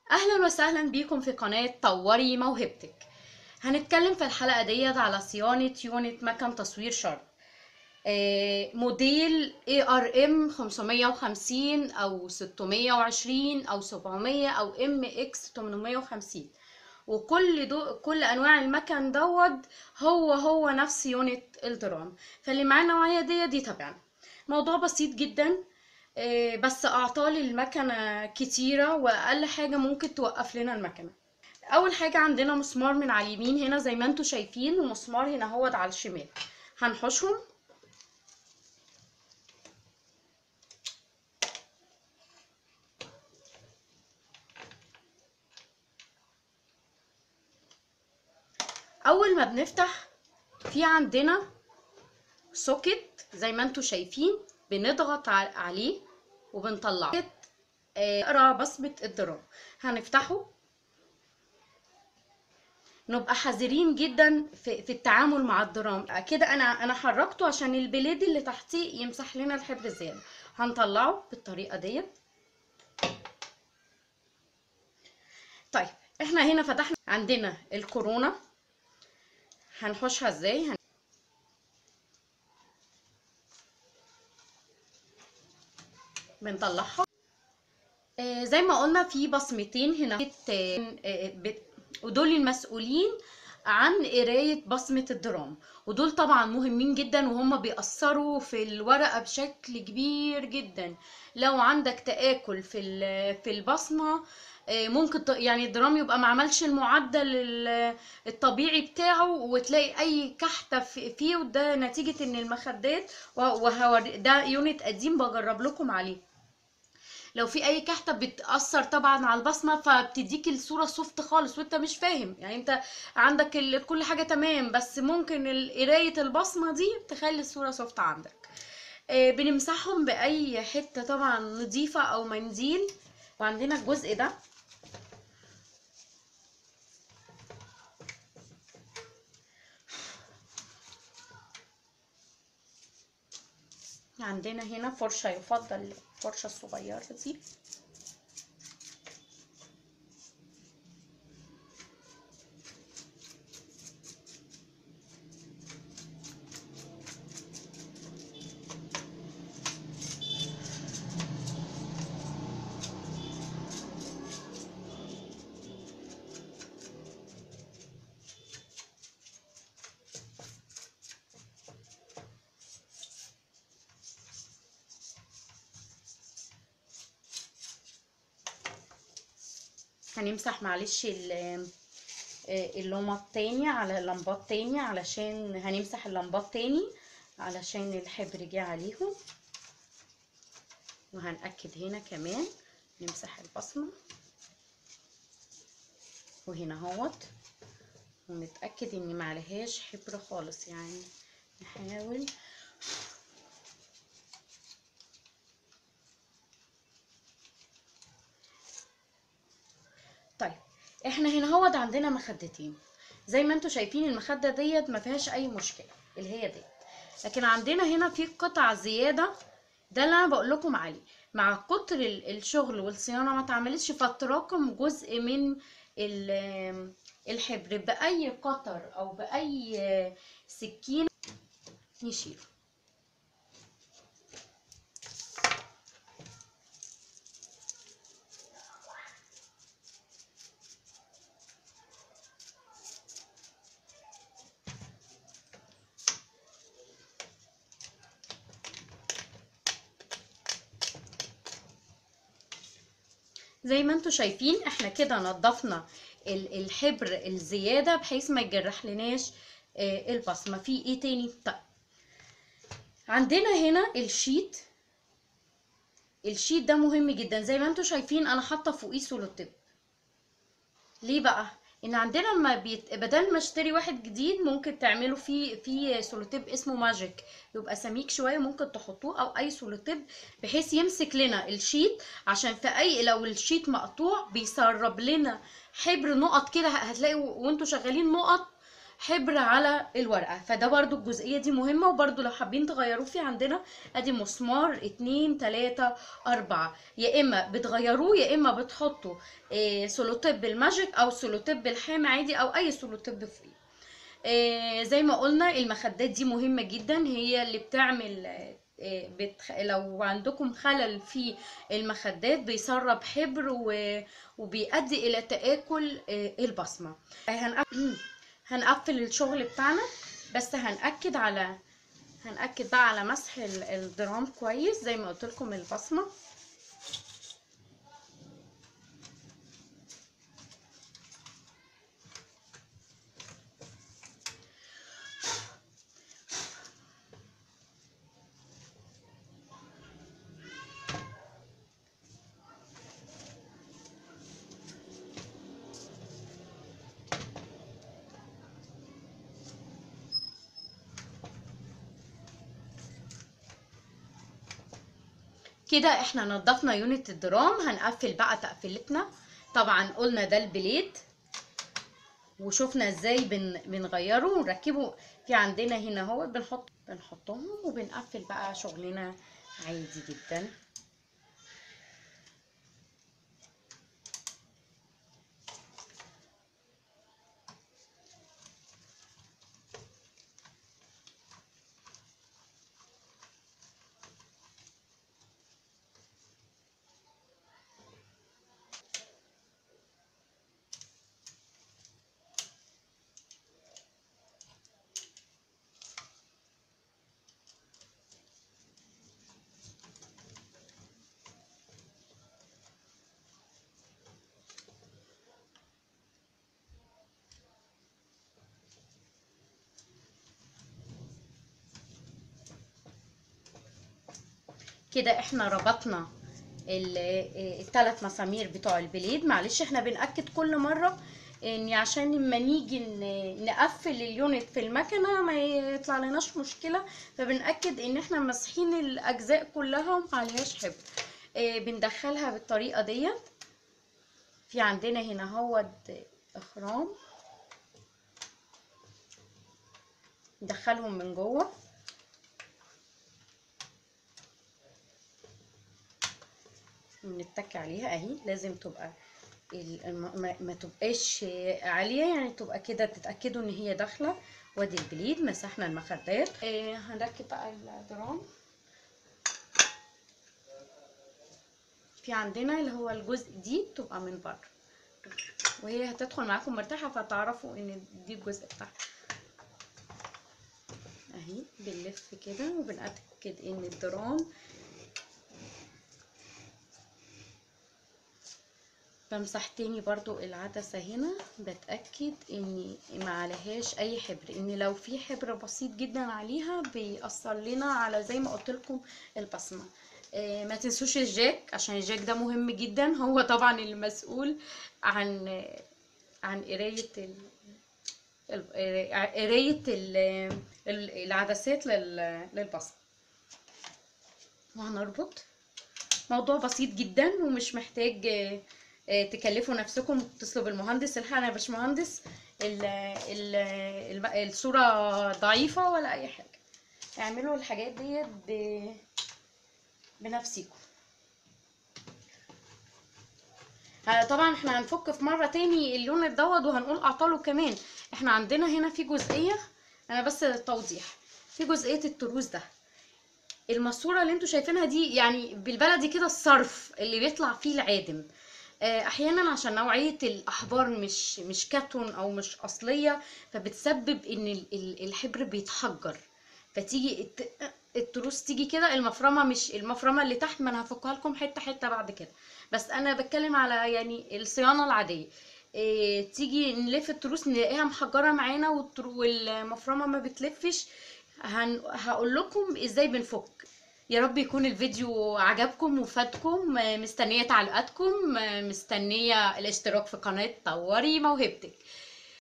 اهلا وسهلا بيكم في قناة طوري موهبتك هنتكلم في الحلقة ديت على صيانة يونت مكن تصوير شرط آه، موديل ARM 550 او 620 او 700 او MX 850 وكل دو كل انواع المكن دوت هو هو نفس يونت الدرام فاللي معاه النوعية دي دي تبعنا موضوع بسيط جدا آه، بس اعطال المكنه كتيره واقل حاجه ممكن توقف لنا المكنه اول حاجه عندنا مسمار من على اليمين هنا زي ما انتم شايفين ومسمار هنا هو على الشمال هنحشهم اول ما بنفتح في عندنا سوكت زي ما انتم شايفين بنضغط ع- عليه وبنطلعه آه، اقرا بصمة الضرام هنفتحه نبقى حذرين جدا في, في التعامل مع الضرام كده انا انا حركته عشان البليد اللي تحتيه يمسح لنا الحبر الزيادة هنطلعه بالطريقة ديت طيب احنا هنا فتحنا عندنا الكورونا هنحوشها ازاي هن... بنطلعها آه، زي ما قلنا في بصمتين هنا بت- آه، بت- ودول المسؤولين عن قراية بصمة الدرام ودول طبعا مهمين جدا وهم بيأثروا في الورقة بشكل كبير جدا لو عندك تآكل في ال- في البصمة آه، ممكن ت- يعني الدرام يبقى ما عملش المعدل ال- الطبيعي بتاعه وتلاقي اي كحته في- فيه وده نتيجه ان المخدات وهوري ده يونت قديم بجرب لكم عليه لو في اي كحته بتاثر طبعا على البصمه فبتديك الصوره سوفت خالص وانت مش فاهم يعني انت عندك ال- كل حاجه تمام بس ممكن ال- قرايه البصمه دي تخلي الصوره سوفت عندك آه، بنمسحهم باي حته طبعا نظيفه او منديل وعندنا الجزء ده عندنا هنا فرشة يفضل الفرشة الصغيرة دي هنمسح معلش ال- آه، اللمبات تاني على اللمبات تاني علشان هنمسح اللمبات تاني علشان الحبر جه عليهم وهنأكد هنا كمان نمسح البصمة وهنا اهوت ونتأكد ان معلهاش حبر خالص يعني نحاول طيب احنا هنا هوت عندنا مخدتين زي ما انتوا شايفين المخدة ديت ما فيهاش اي مشكلة اللي هي ديت لكن عندنا هنا في قطع زيادة ده اللي انا بقول لكم عليه مع كتر ال- الشغل والصيانة ما اتعملتش فتراكم جزء من ال- الحبر بأي قطر او بأي سكينة نشيله زي ما انتوا شايفين احنا كده نضفنا ال- الحبر الزيادة بحيث ما يجرح لناش آه، البصمة في ايه تاني طيب عندنا هنا الشيت الشيت ده مهم جدا زي ما انتوا شايفين انا حاطه فوقيه سولوتيب ليه بقى ان عندنا لما بيت... بدل ما اشتري واحد جديد ممكن تعملوا فيه في سولوتيب اسمه ماجيك يبقى سميك شويه ممكن تحطوه او اي سولوتيب بحيث يمسك لنا الشيت عشان في اي لو الشيت مقطوع بيسرب لنا حبر نقط كده هتلاقي و- وانتوا شغالين نقط حبر على الورقة فده برضو الجزئية دي مهمة وبرضو لو حابين تغيروه في عندنا ادي مسمار اتنين تلاتة اربعة يا اما بتغيروه يا اما بتحطوا إيه سولوتيب الماجيك او سولوتيب الحام عادي او اي سولوتيب فوقيه إيه زي ما قلنا المخدات دي مهمة جدا هي اللي بتعمل إيه بتخ... لو عندكم خلل في المخدات بيسرب حبر و... وبيؤدي الى تآكل إيه البصمة هنقفل هنقفل الشغل بتاعنا بس هنأكد على هنأكد بقى على مسح ال- الدرام كويس زي ما قلت لكم البصمة كده احنا نضفنا يونت الدرام هنقفل بقى تقفيلتنا طبعا قلنا ده البليد وشفنا ازاي بن بنغيره ونركبه في عندنا هنا اهو بنحط بنحطهم وبنقفل بقى شغلنا عادي جدا كده احنا ربطنا الثلاث مسامير بتوع البليد معلش احنا بنأكد كل مرة ان عشان لما نيجي ن- نقفل اليونت في المكنة ما يطلع لناش مشكلة فبنأكد ان احنا ماسحين الاجزاء كلها ومعلهاش حبر اه، بندخلها بالطريقة ديت في عندنا هنا هو اخرام ندخلهم من جوه بنتك عليها اهي لازم تبقى ال- الم- ما, ما تبقاش عالية يعني تبقى كده تتأكدوا ان هي داخلة وادي البليد مسحنا المخدات آه هنركب بقى الدرام في عندنا اللي هو الجزء دي تبقى من بره وهي هتدخل معاكم مرتاحة فتعرفوا ان دي الجزء بتاعها اهي بنلف كده وبنأكد ان الدرام بمسح تاني برضو العدسة هنا بتأكد ان ما عليهاش اي حبر ان لو في حبر بسيط جدا عليها بيأثر لنا على زي ما قلت لكم البصمة آه، ما تنسوش الجاك عشان الجاك ده مهم جدا هو طبعا المسؤول عن عن قراية ال... ال- آه، قراية ال- ال- العدسات لل- للبصمة وهنربط موضوع بسيط جدا ومش محتاج آه، آه، تكلفوا نفسكم تتصلوا بالمهندس الحقنا يا باشمهندس ال- ال- الم- الصورة ضعيفة ولا أي حاجة اعملوا الحاجات ديت ب... بنفسيكم ها- طبعا احنا هنفك في مرة تاني اللون الدوت وهنقول اعطاله كمان احنا عندنا هنا في جزئية انا بس توضيح في جزئية التروس ده الماسوره اللي انتوا شايفينها دي يعني بالبلدي كده الصرف اللي بيطلع فيه العادم آه، احيانا عشان نوعيه الاحبار مش مش كاتون او مش اصليه فبتسبب ان ال- ال- الحبر بيتحجر فتيجي الت- التروس تيجي كده المفرمه مش المفرمه اللي تحت ما انا هفكها لكم حته حته بعد كده بس انا بتكلم على يعني الصيانه العاديه إيه تيجي نلف التروس نلاقيها محجره معانا والترو- والمفرمه ما بتلفش هن... هقول لكم ازاي بنفك يا رب يكون الفيديو عجبكم وفادكم مستنيه تعليقاتكم مستنيه الاشتراك في قناه طوري موهبتك